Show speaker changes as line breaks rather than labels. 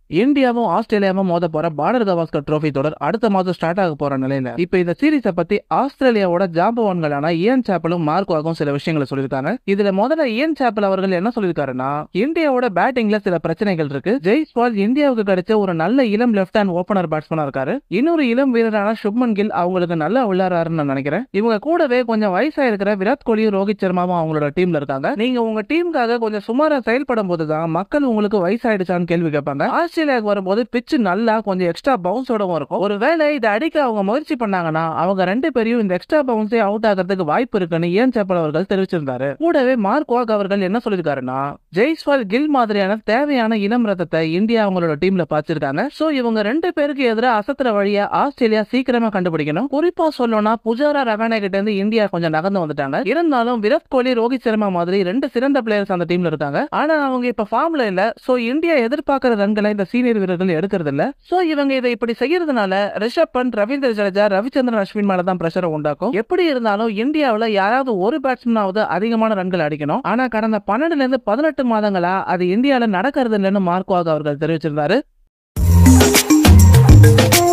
இந்தியாவும் ஆஸ்திரேலியாவும் மோத போற பார்டர் கவாஸ்கர் ட்ரோஃபி தொடர் அடுத்த மாதம் ஸ்டார்ட் ஆக போற நிலையில இப்ப இந்த சீரீஸை பத்தி ஆஸ்திரேலியாவோட ஜாம்பவான்களான இயன் சாப்பலும் மார்க்வாகும் சில விஷயங்களை சொல்லியிருக்காங்க இதுல முதல்ல இயன் சாப்பல் அவர்கள் என்ன சொல்லியிருக்காருன்னா இந்தியாவோட பேட்டிங்ல சில பிரச்சனைகள் இருக்கு ஜெய்ஸ்வால் இந்தியாவுக்கு கிடைச்ச ஒரு நல்ல இளம் லெஃப்ட் ஹேண்ட் ஓபனர் பேட்ஸ்மனா இருக்காரு இன்னொரு இளம் வீரரான சுப்மன் கில் அவங்களுக்கு நல்லா விளையாடுறாருன்னு நான் நினைக்கிறேன் இவங்க கூடவே கொஞ்சம் வயசா இருக்கிற விராட் கோலியும் ரோஹித் சர்மாவும் அவங்களோட டீம்ல இருக்காங்க நீங்க உங்க டீமுக்காக கொஞ்சம் சுமாரா செயல்படும் போதுதான் மக்கள் உங்களுக்கு வயசாயிடுச்சான்னு கேள்வி கேட்பாங்க ஆஸ்திரேலியாவுக்கு வரும்போது பிச்சு நல்லா கொஞ்சம் எக்ஸ்ட்ரா பவுன்ஸோடவும் இருக்கும் ஒருவேளை இதை அடிக்க அவங்க முயற்சி பண்ணாங்கன்னா அவங்க ரெண்டு பேரையும் இந்த எக்ஸ்ட்ரா பவுன்ஸே அவுட் ஆகிறதுக்கு வாய்ப்பு இருக்குன்னு ஏன் சேப்பல் அவர்கள் தெரிவிச்சிருந்தாரு கூடவே மார்க் வாக் அவர்கள் என்ன சொல்லியிருக்காருன்னா ஜெய்ஸ்வால் கில் மாதிரியான தேவையான இளம் ரத்தத்தை இந்தியா அவங்களோட டீம்ல பாய்ச்சிருக்காங்க சோ இவங்க ரெண்டு பேருக்கு எதிராக அசத்துற வழியா ஆஸ்திரேலியா சீக்கிரமா கண்டுபிடிக்கணும் குறிப்பா சொல்லணும்னா புஜாரா ரவானா கிட்ட இருந்து இந்தியா கொஞ்சம் நகர்ந்து வந்துட்டாங்க இருந்தாலும் விராட் கோலி ரோஹித் சர்மா மாதிரி ரெண்டு சிறந்த பிளேயர்ஸ் அந்த டீம்ல இருக்காங்க ஆனா அவங்க இப்ப ஃபார்ம்ல இல்ல சோ இந்தியா எதிர்பார்க்கிற ரன்களை இந்த சீனியர் வீரர்கள் எடுக்கிறது இல்ல சோ இவங்க இதை இப்படி செய்யறதுனால ரிஷப் பண்ட் ரவீந்திர ஜடேஜா ரவிச்சந்திரன் அஸ்வின் மேல தான் பிரஷரை உண்டாக்கும் எப்படி இருந்தாலும் இந்தியாவுல யாராவது ஒரு பேட்ஸ்மேனாவது அதிகமான ரன்கள் அடிக்கணும் ஆனா கடந்த பன்னெண்டுல இருந்து பதினெட்டு மாதங்களா அது இந்தியால நடக்கிறது இல்லைன்னு மார்க்வாக் அவர்கள் தெரிவிச்சிருந்தாரு